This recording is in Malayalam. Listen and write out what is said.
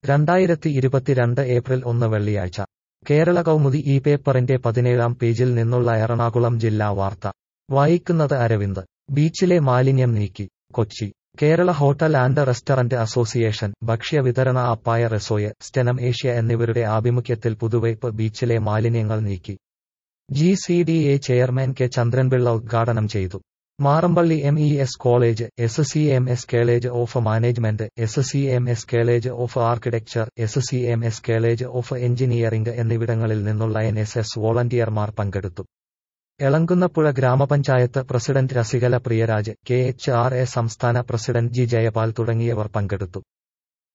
രണ്ടായിരത്തി ഇരുപത്തിരണ്ട് ഏപ്രിൽ ഒന്ന് വെള്ളിയാഴ്ച കേരള കൗമുദി ഈ പേപ്പറിന്റെ പതിനേഴാം പേജിൽ നിന്നുള്ള എറണാകുളം ജില്ലാ വാർത്ത വായിക്കുന്നത് അരവിന്ദ് ബീച്ചിലെ മാലിന്യം നീക്കി Kochi Kerala hotel and restaurant association ഭക്ഷ്യ വിതരണ അപ്പായ റെസോയ് സ്റ്റെനം ഏഷ്യ എന്നിവരുടെ ആഭിമുഖ്യത്തിൽ പുതുവൈപ്പ് ബീച്ചിലെ മാലിന്യങ്ങൾ നീക്കി G C D A chairman K Chandranpillai ഉദ്ഘാടനം ചെയ്തു Marampally M E S college S C M S college of management S C M S college of architecture S C M S college of engineering എന്നിവിടങ്ങളിൽ നിന്നുള്ള എൻ എസ് എസ് വോളണ്ടിയർമാർ പങ്കെടുത്തു എളങ്കുന്നപ്പുഴ ഗ്രാമപഞ്ചായത്ത് president Rasikala Priyaraj K H R A സംസ്ഥാന പ്രസിഡന്റ് ജി ജയപാൽ തുടങ്ങിയവർ പങ്കെടുത്തു